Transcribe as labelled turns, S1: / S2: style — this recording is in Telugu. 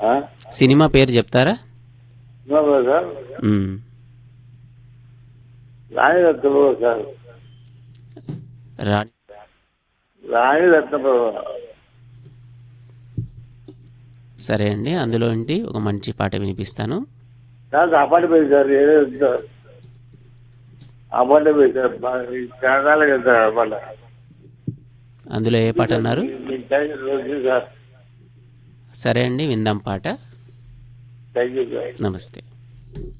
S1: ఆ?
S2: సినిమా పేరు చెప్తారా
S1: ఉన్నారా సార్
S2: మ్మ్.
S1: రాణి రత్నప్రభ సార్
S2: రాణి
S1: రాణి రత్నప్రభ
S2: సరే అండి అందులో ఏంటి ఒక మంచి పాట వినిపిస్తాను
S1: నాకు అపార్ట్మెంట్ సార్ ఏదో సార్ అపార్ట్మెంట్ సార్ ప్రాణాలు కదా సార్ అన్నమాట
S2: అందులో ఏ పాట అన్నారు
S1: మీకు థ్యాంక్ యూ సార్
S2: సరే అండి విందాం పాట
S1: థ్యాంక్ యూ సార్
S2: నమస్తే